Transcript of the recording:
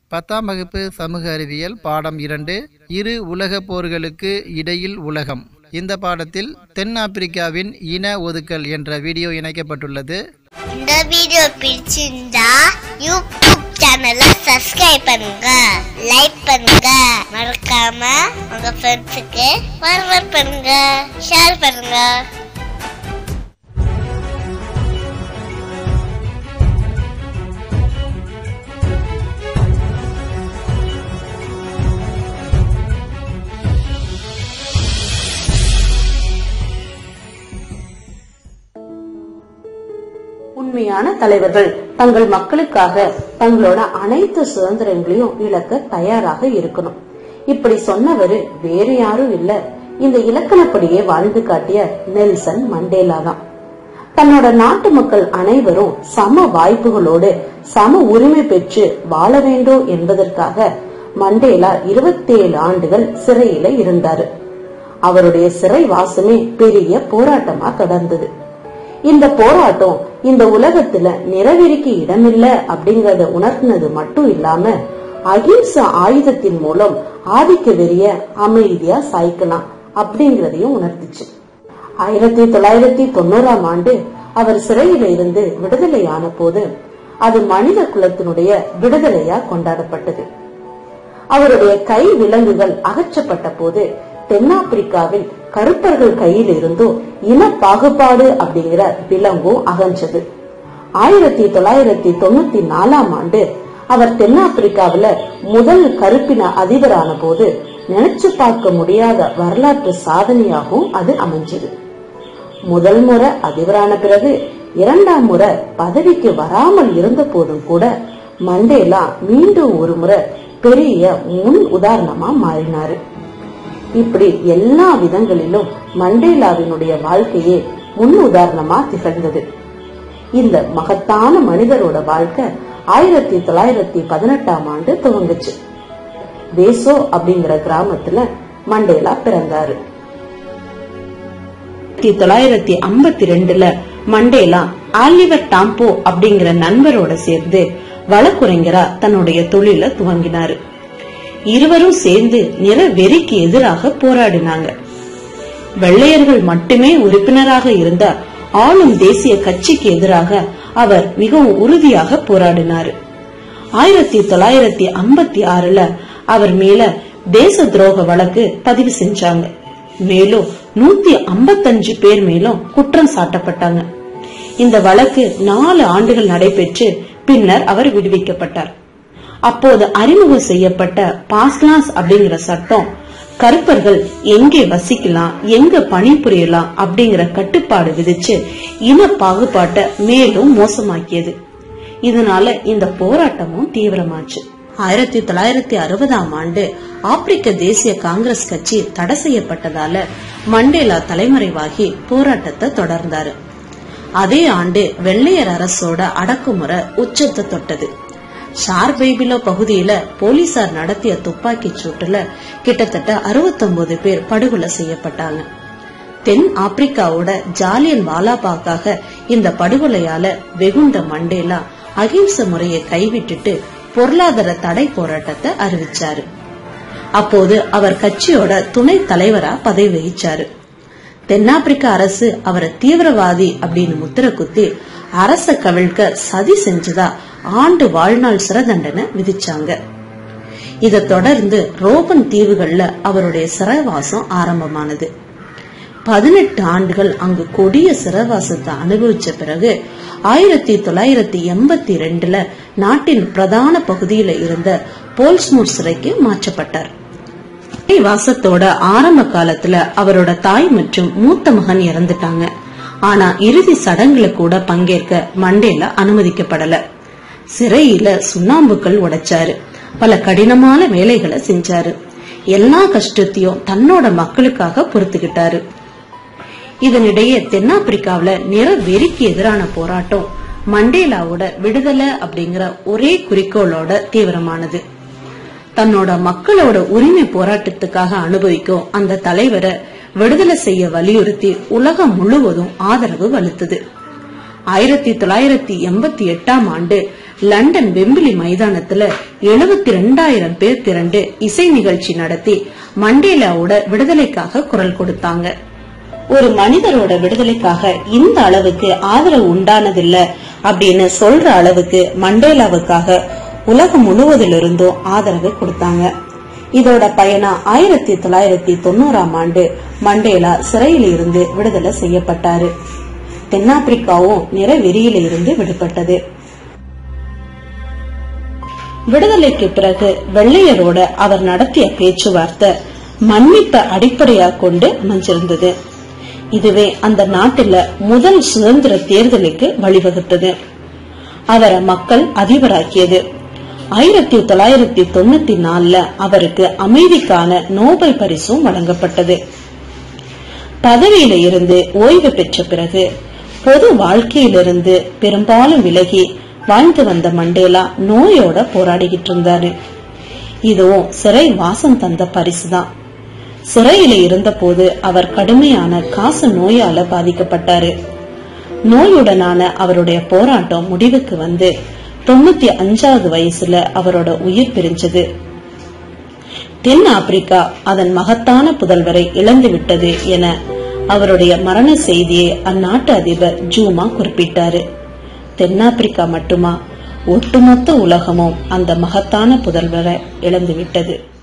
பத்தாம் வகுப்பு சமூக அறிவியல் பாடம் இரண்டு இரு உலகப் போர்களுக்கு இடையில் உலகம் இந்த பாடத்தில் தென்னாப்பிரிக்காவின் இன ஒதுக்கல் என்ற வீடியோ இணைக்கப்பட்டுள்ளது இந்த வீடியோ பிடிச்சிருந்தா யூடியூப் சேனலை சப்ஸ்கிரைப் பண்ணுங்க லைக் பண்ணுங்க மறக்காம உங்க ஃப்ரெண்ட்ஸுக்கு ஃபார்வர்ட் பண்ணுங்க ஷேர் பண்ணுங்க உண்மையான தலைவர்கள் தங்கள் மக்களுக்காக தங்களோட அனைத்து சுதந்திரங்களையும் இழக்க தயாராக இருக்கணும் இப்படி சொன்னவரு வேற யாரும் இல்ல இந்த இலக்கணப்படியே வாழ்ந்து காட்டிய நெல்சன் மண்டேலா தான் தன்னோட நாட்டு மக்கள் அனைவரும் சம வாய்ப்புகளோடு சம உரிமை பெற்று வாழ வேண்டும் என்பதற்காக மண்டேலா 27 ஆண்டுகள் சிறையில இருந்தாரு அவருடைய சிறை வாசமே பெரிய போராட்டமா தொடர்ந்தது இந்த போராட்டம் இந்த உலகத்துல நிறவெறிக்கு இடமில்ல அப்படிங்கறத உணர்த்தினது மட்டும் இல்லாம அகிம்சை ஆயுதத்தின் மூலம் ஆதிக்க வெறிய அமைதியா சாய்க்கலாம் அப்படிங்கறதையும் உணர்த்துச்சு ஆயிரத்தி தொள்ளாயிரத்தி தொண்ணூறாம் ஆண்டு அவர் சிறையில இருந்து விடுதலையான போது அது மனித குலத்தினுடைய விடுதலையா கொண்டாடப்பட்டது அவருடைய கை விலங்குகள் அகற்றப்பட்ட போது தென்னாப்பிரிக்காவில் கருப்பர்கள் கையில் இருந்தும் இன பாகுபாடு அப்படிங்கிற விலங்கும் அகன்றது ஆயிரத்தி தொள்ளாயிரத்தி தொண்ணூத்தி நாலாம் ஆண்டு அவர் தென்னாப்பிரிக்காவில முதல் கருப்பின அதிபரான போது நினைச்சு பார்க்க முடியாத வரலாற்று சாதனையாகவும் அது அமைஞ்சது முதல் முறை அதிபரான பிறகு இரண்டாம் முறை பதவிக்கு வராமல் இருந்த போதும் கூட மண்டேலா மீண்டும் ஒரு முறை பெரிய முன் உதாரணமா மாறினாரு இப்படி எல்லா விதங்களிலும் மண்டேலாவினுடைய வாழ்க்கையே முன் உதாரணமா திகழ்ந்தது இந்த மகத்தான மனிதரோட வாழ்க்கை ஆயிரத்தி தொள்ளாயிரத்தி பதினெட்டாம் ஆண்டு துவங்குச்சு வேசோ அப்படிங்கிற கிராமத்துல மண்டேலா பிறந்தாரு ஆயிரத்தி தொள்ளாயிரத்தி ஐம்பத்தி ரெண்டுல மண்டேலா ஆலிவர் டாம்போ அப்படிங்கிற நண்பரோட சேர்ந்து வழக்குரைஞரா தன்னுடைய தொழில துவங்கினாரு இருவரும் சேர்ந்து நிற வெறிக்கு எதிராக போராடினாங்க வெள்ளையர்கள் மட்டுமே உறுப்பினராக இருந்த ஆளும் தேசிய கட்சிக்கு எதிராக அவர் மிகவும் உறுதியாக போராடினார் ஆயிரத்தி தொள்ளாயிரத்தி ஐம்பத்தி ஆறுல அவர் மேல தேச துரோக வழக்கு பதிவு செஞ்சாங்க மேலும் நூத்தி ஐம்பத்தஞ்சு பேர் மேலும் குற்றம் சாட்டப்பட்டாங்க இந்த வழக்கு நாலு ஆண்டுகள் நடைபெற்று பின்னர் அவர் விடுவிக்கப்பட்டார் அப்போது அறிமுகம் செய்யப்பட்ட பாஸ்லாஸ் அப்படிங்கிற சட்டம் கருப்பர்கள் எங்கே வசிக்கலாம் எங்க பணிபுரியலாம் அப்படிங்கிற கட்டுப்பாடு விதிச்சு இன பாகுபாட்டை மேலும் மோசமாக்கியது இதனால இந்த போராட்டமும் தீவிரமாச்சு ஆயிரத்தி தொள்ளாயிரத்தி அறுபதாம் ஆண்டு ஆப்பிரிக்க தேசிய காங்கிரஸ் கட்சி தடை செய்யப்பட்டதால மண்டேலா தலைமறைவாகி போராட்டத்தை தொடர்ந்தாரு அதே ஆண்டு வெள்ளையர் அரசோட அடக்குமுறை உச்சத்தை தொட்டது ஷார்பைபிலோ பகுதியில போலீசார் நடத்திய துப்பாக்கி சூட்டுல கிட்டத்தட்ட 69 பேர் படுகொலை செய்யப்பட்டாங்க தென் ஆப்பிரிக்காவோட ஜாலியன் வாலாபாக்காக இந்த படுகொலையால வெகுண்ட மண்டேலா அகிம்சை முறையை கைவிட்டுட்டு பொருளாதார தடை போராட்டத்தை அறிவிச்சாரு அப்போது அவர் கட்சியோட துணை தலைவரா பதவி வகிச்சாரு தென்னாப்பிரிக்க அரசு அவரை தீவிரவாதி அப்படின்னு முத்திர குத்தி அரச கவிழ்க்க சதி செஞ்சதா ஆண்டு வாழ்நாள் சிறை தண்டனை விதிச்சாங்க இதை தொடர்ந்து ரோபன் தீவுகள்ல அவருடைய சிறைவாசம் ஆரம்பமானது பதினெட்டு ஆண்டுகள் அங்கு கொடிய சிறைவாசத்தை அனுபவிச்ச பிறகு ஆயிரத்தி தொள்ளாயிரத்தி எண்பத்தி ரெண்டுல நாட்டின் பிரதான பகுதியில இருந்த போல்ஸ்மூர் சிறைக்கு மாற்றப்பட்டார் வாசத்தோட ஆரம்ப காலத்துல அவரோட தாய் மற்றும் மூத்த மகன் இறந்துட்டாங்க ஆனா இறுதி சடங்குல கூட பங்கேற்க மண்டேலா அனுமதிக்கப்படல சிறையில சுண்ணாம்புக்கள் உடைச்சாரு பல கடினமான வேலைகளை செஞ்சாரு எல்லா கஷ்டத்தையும் தன்னோட மக்களுக்காக பொறுத்துக்கிட்டாரு இதனிடையே தென்னாப்பிரிக்காவுல நிற வெறிக்கு எதிரான போராட்டம் மண்டேலாவோட விடுதலை அப்படிங்கிற ஒரே குறிக்கோளோட தீவிரமானது தன்னோட மக்களோட உரிமை போராட்டத்துக்காக அனுபவிக்கும் அந்த தலைவரை விடுதலை செய்ய வலியுறுத்தி உலகம் முழுவதும் ஆதரவு வலுத்தது ஆயிரத்தி தொள்ளாயிரத்தி எண்பத்தி எட்டாம் ஆண்டு லண்டன் வெம்பிலி மைதானத்துல எழுபத்தி ரெண்டாயிரம் பேர் திரண்டு இசை நிகழ்ச்சி நடத்தி மண்டேலாவோட விடுதலைக்காக குரல் கொடுத்தாங்க ஒரு மனிதரோட விடுதலைக்காக இந்த அளவுக்கு ஆதரவு உண்டானதில்ல அப்படின்னு சொல்ற அளவுக்கு மண்டேலாவுக்காக உலகம் முழுவதிலிருந்தும் ஆதரவு கொடுத்தாங்க இதோட பயனா ஆயிரத்தி தொள்ளாயிரத்தி தொண்ணூறாம் ஆண்டு மண்டேலா சிறையில் இருந்து விடுதலை செய்யப்பட்டாரு தென்னாப்பிரிக்காவும் நிற வெறியில இருந்து விடுபட்டது விடுதலைக்கு பிறகு வெள்ளையரோட அவர் நடத்திய பேச்சுவார்த்தை மன்னிப்பை அடிப்படையாக கொண்டு அமைஞ்சிருந்தது இதுவே அந்த நாட்டுல முதல் சுதந்திர தேர்தலுக்கு வழிவகுத்தது அவரை மக்கள் அதிபராக்கியது ஆயிரத்தி தொள்ளாயிரத்தி தொண்ணூத்தி நாலுல அவருக்கு அமைதிக்கான நோபல் பரிசும் வழங்கப்பட்டது பதவியில இருந்து ஓய்வு பெற்ற பிறகு பொது வாழ்க்கையிலிருந்து பெரும்பாலும் விலகி வாழ்ந்து வந்த மண்டேலா நோயோட போராடிக்கிட்டு இருந்தாரு இதுவும் சிறை வாசம் தந்த பரிசுதான் சிறையில இருந்தபோது அவர் கடுமையான காச நோயால பாதிக்கப்பட்டாரு நோயுடனான அவருடைய போராட்டம் முடிவுக்கு வந்து தொண்ணூத்தி அஞ்சாவது வயசுல அவரோட உயிர் பிரிஞ்சது தென் ஆப்பிரிக்கா அதன் மகத்தான புதல்வரை இழந்து விட்டது என அவருடைய மரண செய்தியை அந்நாட்டு அதிபர் ஜூமா குறிப்பிட்டாரு தென்னாப்பிரிக்கா மட்டுமா ஒட்டுமொத்த உலகமும் அந்த மகத்தான புதல்வரை இழந்து விட்டது